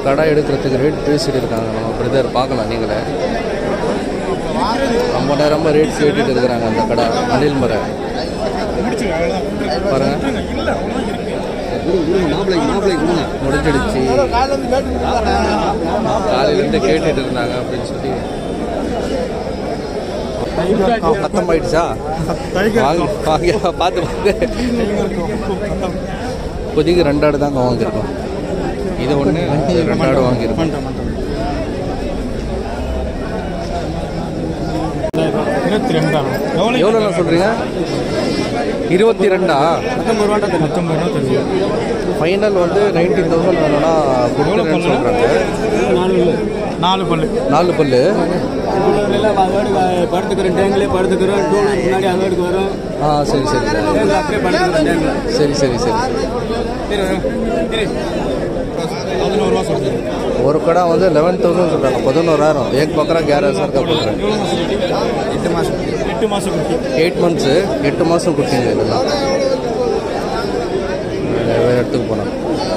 கடை எடுக்கிறதுக்கு ரேட் பேசிட்டு இருக்காங்க நம்ம பிரதர் பார்க்கலாம் நீங்களே ரொம்ப நேரமாக ரேட் கேட்டுட்டு இருக்கிறாங்க அந்த கடை அனில் மரை பாருங்க மாப்பிள்ளைக்கு மாப்பிள்ளைக்கு கொடுங்க முடிஞ்சிடுச்சு காலையிலேருந்து கேட்டுட்டு இருந்தாங்க அப்படின்னு சொல்லி சத்தமாயிடுச்சா வாங்க வாங்க பார்த்து பார்த்து இப்போதைக்கு ரெண்டு ஆடு தாங்க வாங்கியிருக்கோம் இது ஒன்று ரெண்டு ஆடு வாங்கியிருக்கோம் இருபத்தி ரெண்டா எவ்வளோ எவ்வளோண்ணா சொல்கிறீங்க இருபத்தி ரெண்டா பத்தொம்பது ரூபா பத்தொம்பது ரூபா தெரியும் ஃபைனல் வந்து நைன்டீன் தௌசண்ட் வேணும்னா கொடுக்குறேன்னு சொல்கிறாங்க நாலு பல்லு நாலு பல்லு படுத்துக்கிறோம் டேங்கிலே படுத்துக்கிறோம் டூ முன்னாடி அங்கோட்டுக்கு வரும் ஆ சரி சரி டேங்கில் அப்படியே படுத்துக்கிறோம் டேங்கில் சரி சரி சரி பதினோரு ரூபா சொல்லுது ஒரு கடை வந்து லெவன் தௌசண்ட் சொல்கிறாங்க பதினோராயிரம் ஏக் பக்கரா கேரேஜ் சார் போடுறேன் எட்டு மாதம் எட்டு மாதம் குட்டி எயிட் மந்த்ஸு எட்டு மாதம் கொடுத்தீங்க இதெல்லாம் வேறு வேறு இடத்துக்கு போனோம்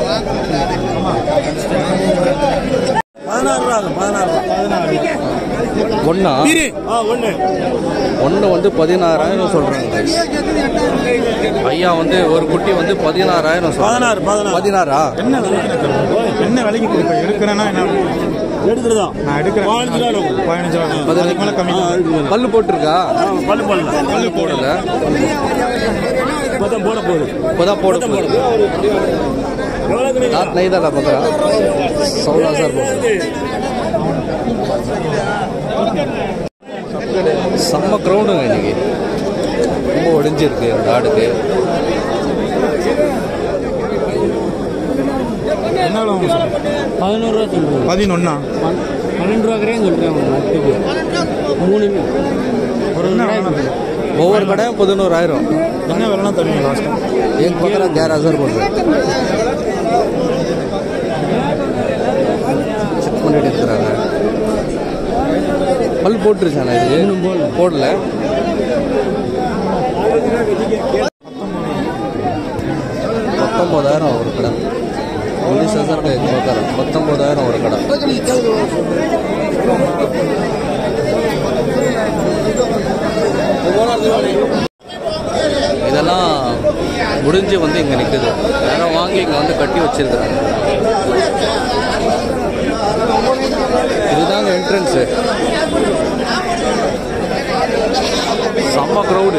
பதினாறு ரூபா பதினாறு ரூபா பதினாறு ஒன்றா ஆ ஒன்று ஒன்று வந்து பதினாறாயிரம் சொல்கிறாங்க ஐயா வந்து ஒரு குட்டி வந்து பதினாறாயிரம் பதினாறு, பதினாறு. பதினாறா என்ன விலைக்கு தருவோம் என்ன விலைக்கு கொடுப்பேன் எடுக்கிறேன்னா என்ன எடுக்கிறதா நான் எடுக்கிறேன் பதினஞ்சு ரூபா இருக்கும். பதினஞ்சு ரூபா அதுக்கு மேலே கம்மி தான். பல்லு போட்டிருக்கா பல்லு போடலாம் பல்லு போடல மொத்தம் போட போகுது இப்போதான் போட போகுது रात नहीं था पकड़ा सोलह सौ रुपये செம்ம க்ரௌண்டுங்க இன்னைக்கு ரொம்ப ஒடிஞ்சிருக்கு அந்த ஆடுக்கு என்ன விலை வாங்க சொல்லுங்க? பதினோரு ரூபா சொல்லுங்க பதினொன்னா பன்னெண்டு ரூபா வரையும் சொல்கிறேன் மூணு ஒரு என்ன விலை ஒவ்வொரு கடையும் பதினோராயிரம் என்ன விலைனா தருவீங்க லாஸ்ட்டாக एक पकड़ा ग्यारह हजार बोल रहे செக் பண்ணிட்டு இருக்கிறாங்க பல் போட்டுருச்சாண்ணா இது போடல பத்தொம்போதாயிரம் ஒரு கடை உन्नीस हजार का एक बकरा பத்தொம்போதாயிரம் ஒரு கடை இதெல்லாம் முடிஞ்சு வந்து இங்கே நிற்குது யாரும் வாங்கி இங்கே வந்து கட்டி வச்சிருக்கிறாங்க இதுதாங்க என்ட்ரன்ஸு செம்ம க்ரௌடு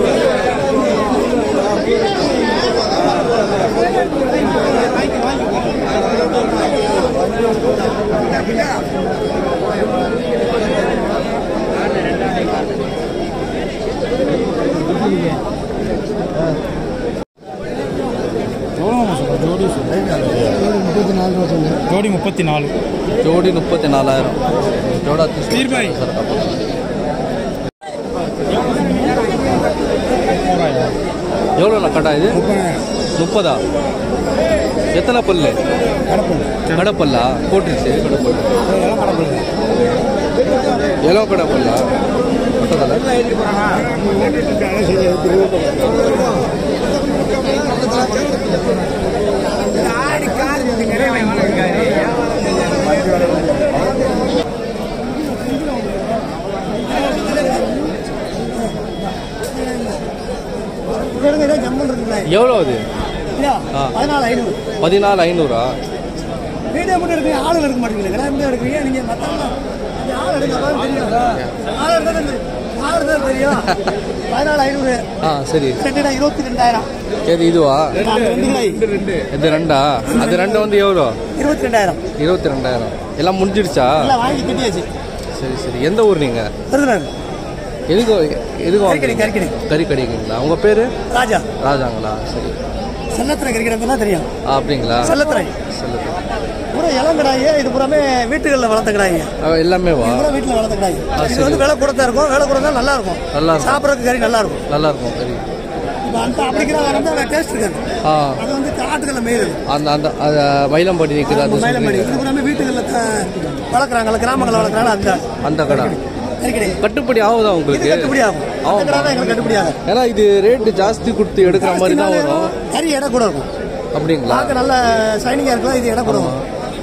எவ்வளோ வாங்க சொல்லுங்க ஜோடி சொல்லுங்க முப்பத்தி நாலு ரூபா சொல்லுங்க ஜோடி முப்பத்தி நாலு ஜோடி முப்பத்தி நாலாயிரம் ஜோடா ஸ்பீர் பாய். சார் எவ்வளோண்ணா கடா இது முப்பதா எத்தனை பல்லு கடப்பல்லா போட்டுருச்சு கடப்பல்லு எலோ கடப்பல்லா பட்டதில்ல எவ்வளோ அது ஆ. பதினாலு ஐநூறு பதினாலு ஐநூறா வீடியோ மட்டும் இருக்கு ஆளுங்க எடுக்க மாட்டேங்குது எல்லாம் எடுக்கிறீங்க நீங்க மத்தவங்க அந்த ஆள் எடுக்க அதான் தெரியும் ஆள் எடுத்தா தெரியும். ஆள் எடுத்தா தெரியும் பதினாலு ஐநூறு ஆ சரி ரெண்டு இருபத்தி ரெண்டாயிரம் எது இதுவா நாலு ரெண்டு கிலோ இது ரெண்டா அது ரெண்டு வந்து எவ்வளோ இருபத்தி ரெண்டாயிரம் இருபத்தி ரெண்டாயிரம் எல்லாம் முடிஞ்சிடுச்சா எல்லாம் வாங்கி கட்டியாச்சு சரி சரி எந்த ஊர் நீங்கள் விருதுநகர் எதுக்கு எதுக்கு கறிக்கடை, வாங்குறீங்க? கறிக்கடை. கறி கடைங்களா உங்க பேரு ராஜா ராஜாங்களா சரி செல்லத்துறை கறிக்கிறதுனா தெரியும் ஆ, அப்படிங்களா செல்லத்துறை சொல்லுங்க பூரா இளங்கடாய் இது பூராமே வீட்டுகளில் வளர்த்த கடாய்ங்க ஆ, எல்லாமே வா இது பூரா வீட்டில் வளர்த்த கடாய் இது சரி. வந்து விலை கூட தான் இருக்கும் விலை கூட தான் நல்லா இருக்கும் நல்லா இருக்கும் சாப்பிட்றதுக்கு கறி நல்லா இருக்கும் நல்லா இருக்கும் கறி இப்போ அந்த அப்படிங்கிற வந்து டேஸ்ட் இருக்காது ஆ அது வந்து காட்டுகளில் மேயுது அந்த அந்த அது மயிலம்பட்டி நிற்குது அது மயிலம்படி சொல்றீங்க. இது பூராமே வீட்டுகளில் வளர்க்குறாங்கல்ல கிராமங்களில் வளர்க்குறாங்க அந்த அந்த கடை கறிக்கடை கட்டுப்படி ஆகுதா இது உங்களுக்கு கட்டுப்படி ஆகும் அந்த கடை தான் எங்களுக்கு கட்டுப்படி ஆகும் ஏன்னா இது ரேட்டு ஜாஸ்தி கொடுத்து எடுக்கிற மாதிரி தான் வரும் கறி எடை கூட இருக்கும் அப்படிங்களா பார்க்க நல்ல ஷைனிங்காக இருக்கும் இது எடை கூட வரும்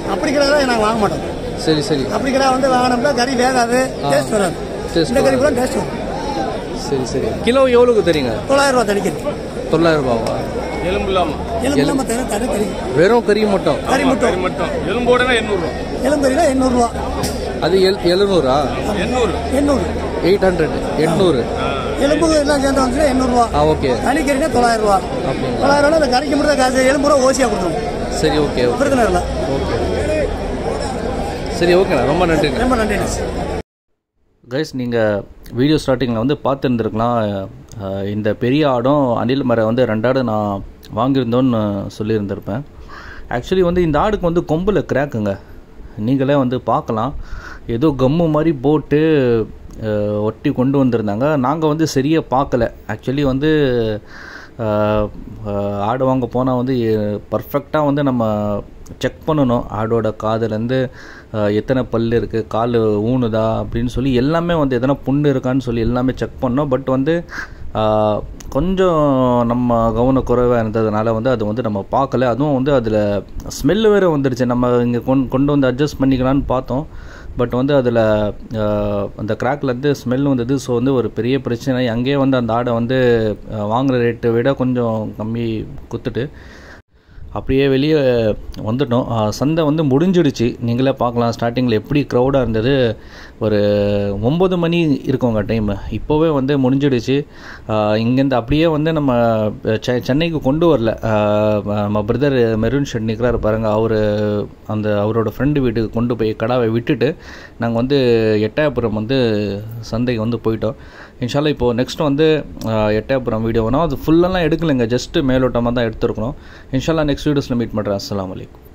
அப்படி கிடா நாங்கள் வாங்க மாட்டோம் சரி சரி அப்படி கிடா வந்து வாங்கினோம்னா கறி வேகாது டேஸ்ட் வராது Taste இந்த கறி கூட டேஸ்ட் வரும் சரி சரி கிலோ எவ்வளோக்கு தெரியுங்க தொள்ளாயிரம் ரூபா தடிக்கிறது தொள்ளாயிரம் ரூபாவா எலும்பு இல்லாமல் தனி தனி கறி வெறும் கறி மட்டும் கறி மட்டும் மட்டும் எலும்போடனா எண்ணூறு எலும்பு எண்ணூறுரூவா அது எல் எழுநூறா எண்ணூறு எண்ணூறு எயிட் ஹண்ட்ரட் எட்நூறு எலும்பு எல்லாம் சேர்ந்து வந்துச்சுன்னா எண்ணூறுரூவா ஆ ஓகே தனி கறினா தொள்ளாயிரம் ரூபா அப்படிங்களா தொள்ளாயிரம் ரூபா அந்த கறிக்கு மட்டும் தான் காசு எலும்பு ரூபா ஓசியாக கொடுத்துருவோம் சரி ஓகே ஓகே பிரச்சனை இல்லை ஓகே சரி ஓகேண்ணா ரொம்ப நன்றிண்ணா ரொம்ப நன்றி கைஸ் நீங்கள் வீடியோ ஸ்டார்டிங்கில் வந்து பார்த்துருந்துருக்கலாம் அஹ், இந்த பெரிய ஆடும் அணில் மரம் வந்து ரெண்டு ஆடு நான் வாங்கியிருந்தோன்னு சொல்லியிருந்திருப்பேன் ஆக்சுவலி வந்து இந்த ஆடுக்கு வந்து கொம்பில் கிராக்குங்க நீங்களே வந்து பார்க்கலாம் ஏதோ கம்மு மாதிரி போட்டு அஹ், ஒட்டி கொண்டு வந்திருந்தாங்க நாங்கள் வந்து சரியாக பார்க்கல ஆக்சுவலி வந்து அஹ், அஹ், ஆடு வாங்க போனால் வந்து பர்ஃபெக்டாக வந்து நம்ம செக் பண்ணணும் ஆடோட காதுலேருந்து அஹ், எத்தனை பல் இருக்குது கால் ஊனுதா அப்படின்னு சொல்லி எல்லாமே வந்து எதனா புண்ணு இருக்கான்னு சொல்லி எல்லாமே செக் பண்ணோம் பட் வந்து அஹ், கொஞ்சம் நம்ம கவனக்குறைவாக இருந்ததுனால வந்து அது வந்து நம்ம பார்க்கல அதுவும் வந்து அதில் ஸ்மெல்லு வேறு வந்துடுச்சு நம்ம இங்கே கொண்டு கொண்டு வந்து அட்ஜஸ்ட் பண்ணிக்கலான்னு பார்த்தோம் பட் வந்து அதில் அந்த கிராக்லேருந்து ஸ்மெல் வந்தது ஸோ வந்து ஒரு பெரிய பிரச்சனை அங்கேயே வந்து அந்த ஆடை வந்து அஹ், வாங்குற ரேட்டை விட கொஞ்சம் கம்மி குத்துட்டு அப்படியே வெளியே வந்துட்டோம் அஹ், சந்தை வந்து முடிஞ்சிடுச்சு நீங்களே பார்க்கலாம் ஸ்டார்டிங்கில் எப்படி க்ரௌடாக இருந்தது ஒரு ஒம்பது மணி இருக்குங்க டைம் இப்போவே வந்து முடிஞ்சிடுச்சு அஹ், இங்கேருந்து அப்படியே வந்து நம்ம செ- சென்னைக்கு கொண்டு வரல அஹ், நம்ம பிரதர் மெரூன் ஷெட் நிற்கிறாரு பாருங்க அவர் அந்த அவரோட ஃப்ரெண்டு வீட்டுக்கு கொண்டு போய் கடாவை விட்டுட்டு நாங்கள் வந்து எட்டயபுரம் வந்து சந்தைக்கு வந்து போயிட்டோம் இன்ஷால்லா இப்போது நெக்ஸ்ட் வந்து அஹ், எட்டயபுரம் வீடியோ வேணும் அது ஃபுல்லெல்லாம் எடுக்கலைங்க ஜஸ்ட்டு மேலோட்டமாக தான் எடுத்துருக்கணும் இன்ஷால்லா நெக்ஸ்ட் வீடியோஸில் மீட் பண்ணுறேன் அஸ்ஸலாமு அலைக்கும்